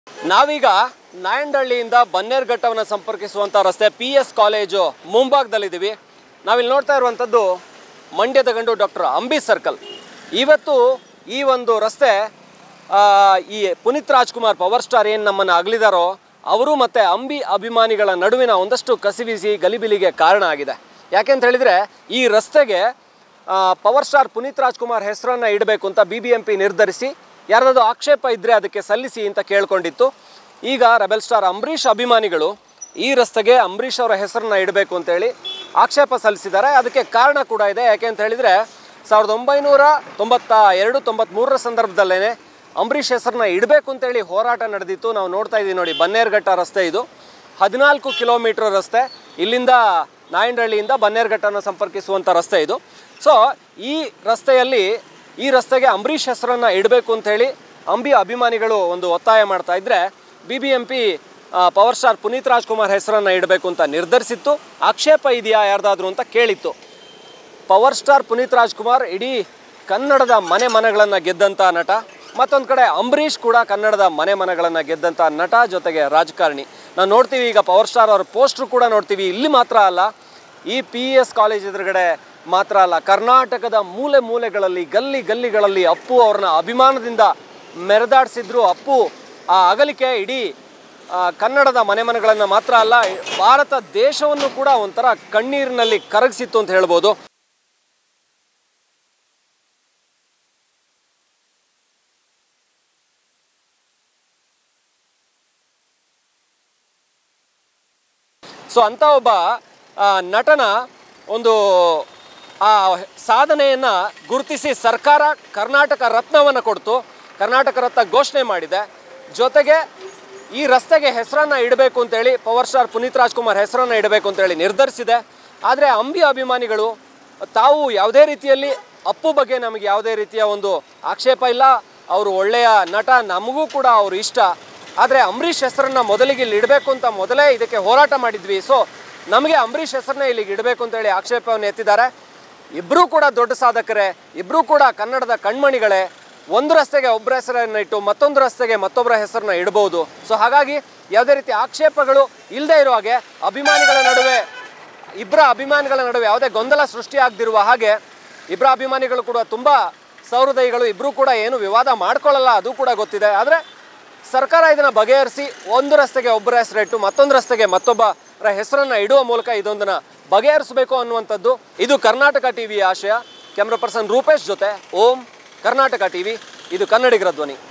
ನಾವೀಗ ನಾಯಂಡಹಳ್ಳಿಯಿಂದ ಬನ್ನೇರ್ಘಟ್ಟವನ್ನು ಸಂಪರ್ಕಿಸುವಂಥ ರಸ್ತೆ P S college ಮುಂಭಾಗದಲ್ಲಿದ್ದೀವಿ ನಾವಿಲ್ಲಿ ನೋಡ್ತಾ ಇರುವಂಥದ್ದು ಮಂಡ್ಯದ ಗಂಡು ಡಾಕ್ಟರ್ ಅಂಬಿ ಸರ್ಕಲ್ ಇವತ್ತು ಈ ಒಂದು ರಸ್ತೆ ಆ, ಈ ಪುನೀತ್ ರಾಜ್ಕುಮಾರ್ ಪವರ್ ಸ್ಟಾರ್ ಏನು ನಮ್ಮನ್ನು ಅಗಲಿದಾರೋ ಅವರು ಮತ್ತು ಅಂಬಿ ಅಭಿಮಾನಿಗಳ ನಡುವಿನ ಒಂದಷ್ಟು ಕಸಿವಿಸಿ ಗಲಿಬಿಲಿಗೆ ಕಾರಣ ಆಗಿದೆ ಯಾಕೆಂತ ಹೇಳಿದರೆ ಈ ರಸ್ತೆಗೆ ಆ, ಪವರ್ ಸ್ಟಾರ್ ಪುನೀತ್ ರಾಜ್ಕುಮಾರ್ ಹೆಸರನ್ನು ಇಡಬೇಕು ಅಂತ ಬಿ ಬಿ ಎಂ ಪಿ ನಿರ್ಧರಿಸಿ ಯಾರ್ದಾದ್ರು ಆಕ್ಷೇಪ ಇದ್ದರೆ ಅದಕ್ಕೆ ಸಲ್ಲಿಸಿ ಅಂತ ಕೇಳ್ಕೊಂಡಿತ್ತು ಈಗ ರೆಬೆಲ್ ಸ್ಟಾರ್ ಅಂಬರೀಷ್ ಅಭಿಮಾನಿಗಳು ಈ ರಸ್ತೆಗೆ ಅಂಬರೀಷ್ ಅವರ ಹೆಸರನ್ನ ಇಡಬೇಕು ಅಂತೇಳಿ ಆಕ್ಷೇಪ ಸಲ್ಲಿಸಿದ್ದಾರೆ ಅದಕ್ಕೆ ಕಾರಣ ಕೂಡ ಇದೆ ಯಾಕೆ ಅಂತ ಹೇಳಿದರೆ ಸಾವಿರದ ಒಂಬೈನೂರ ತೊಂಬತ್ತ ಎರಡು ತೊಂಬತ್ತ್ಮೂರರ ಸಂದರ್ಭದಲ್ಲೇ ಅಂಬರೀಷ್ ಹೆಸರನ್ನ ಇಡಬೇಕು ಅಂತೇಳಿ ಹೋರಾಟ ನಡೆದಿತ್ತು ನಾವು ನೋಡ್ತಾ ಇದ್ದೀವಿ ನೋಡಿ ಬನ್ನೇರ್ಘಟ್ಟ ರಸ್ತೆ ಇದು ಹದಿನಾಲ್ಕು ಕಿಲೋಮೀಟರ್ ರಸ್ತೆ ಇಲ್ಲಿಂದ ನಾಯಂಡಹಳ್ಳಿಯಿಂದ ಬನ್ನೇರ್ಘಟ್ಟನ ಸಂಪರ್ಕಿಸುವಂಥ ರಸ್ತೆ ಇದು ಸೊ ಈ ರಸ್ತೆಯಲ್ಲಿ ಈ ರಸ್ತೆಗೆ ಅಂಬರೀಷ್ ಹೆಸರನ್ನು ಇಡಬೇಕು ಅಂತೇಳಿ ಅಂಬಿ ಅಭಿಮಾನಿಗಳು ಒಂದು ಒತ್ತಾಯ ಮಾಡ್ತಾ ಇದ್ದರೆ B B M P power star Puneeth Rajkumar ಹೆಸರನ್ನು ಇಡಬೇಕು ಅಂತ ನಿರ್ಧರಿಸಿತ್ತು ಆಕ್ಷೇಪ ಇದೆಯಾ ಯಾರ್ದಾದ್ರು ಅಂತ ಕೇಳಿತ್ತು ಪವರ್ ಸ್ಟಾರ್ ಪುನೀತ್ ರಾಜ್ಕುಮಾರ್ ಇಡೀ ಕನ್ನಡದ ಮನೆ ಮನಗಳನ್ನು ಗೆದ್ದಂಥ ನಟ ಮತ್ತೊಂದು ಕಡೆ ಅಂಬರೀಷ್ ಕೂಡ ಕನ್ನಡದ ಮನೆ ಮನಗಳನ್ನು ಗೆದ್ದಂಥ ನಟ ಜೊತೆಗೆ ರಾಜಕಾರಣಿ ನಾವು ನೋಡ್ತೀವಿ ಈಗ ಪವರ್ ಸ್ಟಾರ್ ಅವ್ರ ಪೋಸ್ಟ್ರು ಕೂಡ ನೋಡ್ತೀವಿ ಇಲ್ಲಿ ಮಾತ್ರ ಅಲ್ಲ ಈ ಪಿ ಎಸ್ ಕಾಲೇಜ್ ಎದುರುಗಡೆ ಮಾತ್ರ ಅಲ್ಲ ಕರ್ನಾಟಕದ ಮೂಲೆ ಮೂಲೆಗಳಲ್ಲಿ ಗಲ್ಲಿ ಗಲ್ಲಿಗಳಲ್ಲಿ ಅಪ್ಪು ಅವ್ರನ್ನ ಅಭಿಮಾನದಿಂದ ಮೆರೆದಾಡಿಸಿದ್ರು ಅಪ್ಪು ಆ ಅಗಲಿಕೆ ಇಡೀ ಆ, ಕನ್ನಡದ ಮನೆ ಮನೆಗಳನ್ನು ಮಾತ್ರ ಅಲ್ಲ ಭಾರತ ದೇಶವನ್ನು ಕೂಡ ಒಂಥರ ಕಣ್ಣೀರಿನಲ್ಲಿ ಕರಗಿಸಿತ್ತು ಅಂತ ಹೇಳ್ಬೋದು ಸೊ ಅಂಥ ಒಬ್ಬ ಆ, ನಟನ ಒಂದು ಆ ಸಾಧನೆಯನ್ನು ಗುರುತಿಸಿ ಸರ್ಕಾರ ಕರ್ನಾಟಕ ರತ್ನವನ್ನು ಕೊಡ್ತು ಕರ್ನಾಟಕ ರತ್ನ ಘೋಷಣೆ ಮಾಡಿದೆ ಜೊತೆಗೆ ಈ ರಸ್ತೆಗೆ ಹೆಸರನ್ನು ಇಡಬೇಕು ಅಂತೇಳಿ ಪವರ್ ಸ್ಟಾರ್ ಪುನೀತ್ ರಾಜ್ಕುಮಾರ್ ಹೆಸರನ್ನು ಇಡಬೇಕು ಅಂತೇಳಿ ನಿರ್ಧರಿಸಿದೆ ಆದರೆ ಅಂಬಿ ಅಭಿಮಾನಿಗಳು ತಾವು ಯಾವುದೇ ರೀತಿಯಲ್ಲಿ ಅಪ್ಪು ಬಗ್ಗೆ ನಮಗೆ ಯಾವುದೇ ರೀತಿಯ ಒಂದು ಆಕ್ಷೇಪ ಇಲ್ಲ ಅವರು ಒಳ್ಳೆಯ ನಟ ನಮಗೂ ಕೂಡ ಅವರು ಇಷ್ಟ ಆದರೆ ಅಂಬರೀಷ್ ಹೆಸರನ್ನ ಮೊದಲಿಗೆ ಇಲ್ಲಿ ಇಡಬೇಕು ಅಂತ ಮೊದಲೇ ಇದಕ್ಕೆ ಹೋರಾಟ ಮಾಡಿದ್ವಿ ಸೊ ನಮಗೆ ಅಂಬರೀಷ್ ಹೆಸರನ್ನ ಇಲ್ಲಿಗೆ ಇಡಬೇಕು ಅಂತೇಳಿ ಆಕ್ಷೇಪವನ್ನು ಎತ್ತಿದ್ದಾರೆ ಇಬ್ಬರೂ ಕೂಡ ದೊಡ್ಡ ಸಾಧಕರೇ ಇಬ್ಬರೂ ಕೂಡ ಕನ್ನಡದ ಕಣ್ಮಣಿಗಳೇ ಒಂದು ರಸ್ತೆಗೆ ಒಬ್ಬರ ಹೆಸರನ್ನು ಇಟ್ಟು ಮತ್ತೊಂದು ರಸ್ತೆಗೆ ಮತ್ತೊಬ್ಬರ ಹೆಸರನ್ನ ಇಡಬಹುದು ಸೊ ಹಾಗಾಗಿ ಯಾವುದೇ ರೀತಿ ಆಕ್ಷೇಪಗಳು ಇಲ್ಲದೆ ಇರೋ ಹಾಗೆ ಅಭಿಮಾನಿಗಳ ನಡುವೆ ಇಬ್ಬರ ಅಭಿಮಾನಿಗಳ ನಡುವೆ ಯಾವುದೇ ಗೊಂದಲ ಸೃಷ್ಟಿಯಾಗದಿರುವ ಹಾಗೆ ಇಬ್ಬರ ಅಭಿಮಾನಿಗಳು ಕೂಡ ತುಂಬ ಸೌಹೃದಯಿಗಳು ಇಬ್ಬರೂ ಕೂಡ ಏನು ವಿವಾದ ಮಾಡ್ಕೊಳ್ಳಲ್ಲ ಅದು ಕೂಡ ಗೊತ್ತಿದೆ ಆದರೆ ಸರ್ಕಾರ ಇದನ್ನು ಬಗೆಹರಿಸಿ ಒಂದು ರಸ್ತೆಗೆ ಒಬ್ಬರ ಹೆಸರಿಟ್ಟು ಮತ್ತೊಂದು ರಸ್ತೆಗೆ ಮತ್ತೊಬ್ಬರ ಹೆಸರನ್ನು ಇಡುವ ಮೂಲಕ ಇದೊಂದನ್ನು ಬಗೆಹರಿಸಬೇಕು ಅನ್ನುವಂಥದ್ದು ಇದು ಕರ್ನಾಟಕ ಟಿವಿಯ ಆಶಯ ಕ್ಯಾಮ್ರಾ ಪರ್ಸನ್ ರೂಪೇಶ್ ಜೊತೆ ಓಂ ಕರ್ನಾಟಕ ಟಿವಿ ಇದು ಕನ್ನಡಿಗರ ಧ್ವನಿ